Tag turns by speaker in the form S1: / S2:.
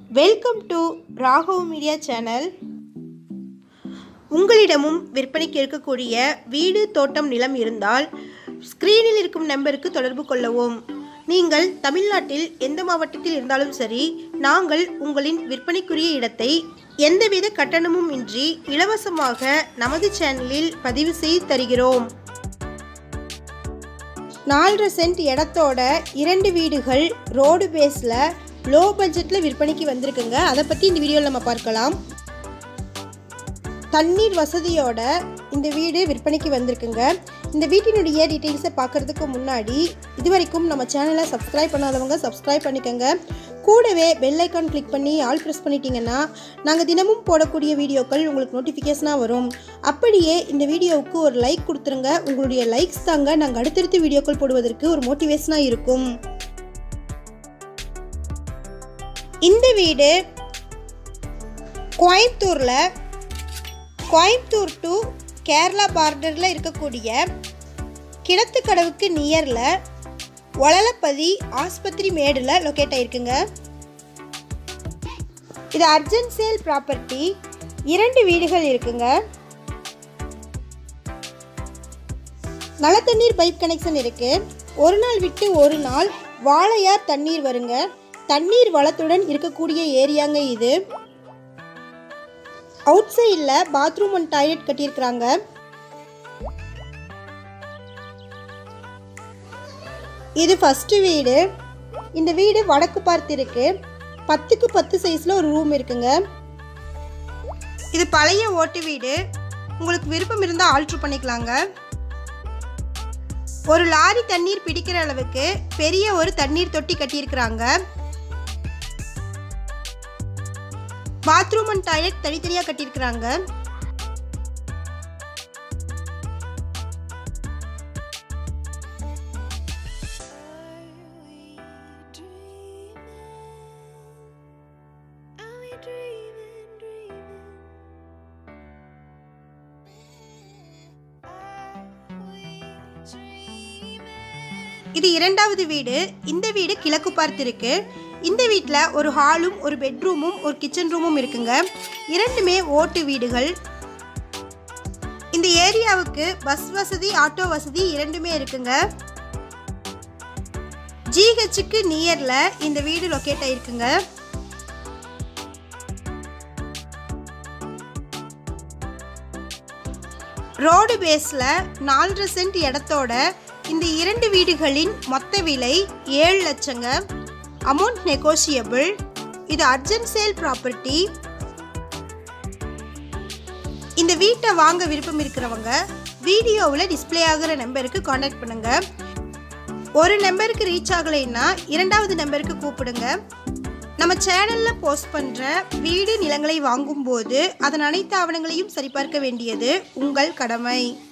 S1: welcome to Raghav media channel உங்களிடமும் விற்பனைக்கு இருக்கக்கூடிய வீடு தோட்டம் நிலம் இருந்தால் ஸ்க்ரீனில் இருக்கும் நம்பருக்கு தொடர்பு கொள்ளவும் நீங்கள் தமிழ்நாட்டில் எந்த மாவட்டத்தில் இருந்தாலும் சரி நாங்கள் உங்களின் விற்பனைக்குரிய இடத்தை எந்தவித கட்டணமும் இன்றி இலவசமாக நமது சேனலில் பதிவு செய்து தருகிறோம் நாலரை சென்ட் இடத்தோட இரண்டு வீடுகள் ரோடு பேஸில் லோ பட்ஜெட்டில் விற்பனைக்கு வந்திருக்குங்க அதை பற்றி இந்த வீடியோவில் நம்ம பார்க்கலாம் தண்ணீர் வசதியோட இந்த வீடு விற்பனைக்கு வந்திருக்குங்க இந்த வீட்டினுடைய டீட்டெயில்ஸை பார்க்குறதுக்கு முன்னாடி இது வரைக்கும் நம்ம சேனலை சப்ஸ்கிரைப் பண்ணாதவங்க சப்ஸ்கிரைப் பண்ணிக்கோங்க கூடவே பெல் ஐக்கான் கிளிக் பண்ணி ஆல் ப்ரெஸ் பண்ணிட்டீங்கன்னா நாங்கள் தினமும் போடக்கூடிய வீடியோக்கள் உங்களுக்கு நோட்டிஃபிகேஷனாக வரும் அப்படியே இந்த வீடியோவுக்கு ஒரு லைக் கொடுத்துருங்க உங்களுடைய லைக்ஸ் தாங்க நாங்கள் அடுத்தடுத்து வீடியோக்கள் போடுவதற்கு ஒரு மோட்டிவேஷனாக இருக்கும் இந்த வீடு கோயம்புத்தூரில் கோயம்புத்தூர் டு கேரளா பார்டரில் இருக்கக்கூடிய கிணத்துக்கடவுக்கு நியரில் ஒளலப்பதி ஆஸ்பத்திரி மேடில் லொக்கேட் ஆயிருக்குங்க இது அர்ஜென்ட் சேல் ப்ராப்பர்ட்டி இரண்டு வீடுகள் இருக்குங்க நல்ல தண்ணீர் பைப் கனெக்ஷன் இருக்கு ஒரு நாள் விட்டு ஒரு நாள் வாழையார் தண்ணீர் வருங்க தண்ணீர் வளத்துடன் இருக்கக்கூடிய ஏரியாங்க இது அவுட் சைடில் பாத்ரூம் அண்ட் டாய்லெட் கட்டியிருக்கிறாங்க இது ஃபஸ்ட்டு வீடு இந்த வீடு வடக்கு பார்த்து இருக்கு பத்துக்கு பத்து சைஸில் ஒரு ரூம் இருக்குங்க இது பழைய ஓட்டு வீடு உங்களுக்கு விருப்பம் இருந்தால் ஆல்ட்ரு பண்ணிக்கலாங்க ஒரு லாரி தண்ணீர் பிடிக்கிற அளவுக்கு பெரிய ஒரு தண்ணீர் தொட்டி கட்டியிருக்கிறாங்க பாத்ரூம் அண்ட் டாய்லெட் தனித்தனியாக கட்டியிருக்கிறாங்க இது இரண்டாவது வீடு இந்த வீடு கிழக்கு பார்த்து இருக்கு இந்த வீட்டில் ஒரு ஹாலும் ஒரு பெட்ரூமும் ஒரு கிச்சன் ரூமும் இருக்குங்க இரண்டுமே ஓட்டு வீடுகள் இந்த ஏரியாவுக்கு பஸ் வசதி ஆட்டோ வசதி இரண்டுமே இருக்குங்க ஜிஹெச்சுக்கு நியர்ல இந்த வீடு லொக்கேட் ஆயிருக்குங்க ரோடு பேஸில் நாலரை சென்ட் இடத்தோட இந்த இரண்டு வீடுகளின் மொத்த விலை ஏழு லட்சங்க அமௌண்ட் நெகோசியபிள் இது அர்ஜென்ட் சேல் ப்ராப்பர்ட்டி இந்த வீட்டை வாங்க விருப்பம் இருக்கிறவங்க வீடியோவில் டிஸ்ப்ளே ஆகிற நம்பருக்கு காண்டாக்ட் பண்ணுங்க ஒரு நம்பருக்கு ரீச் ஆகலைன்னா இரண்டாவது நம்பருக்கு கூப்பிடுங்க நம்ம சேனலில் போஸ்ட் பண்ணுற வீடு நிலங்களை வாங்கும்போது அதன் அனைத்து ஆவணங்களையும் சரிபார்க்க வேண்டியது உங்கள் கடமை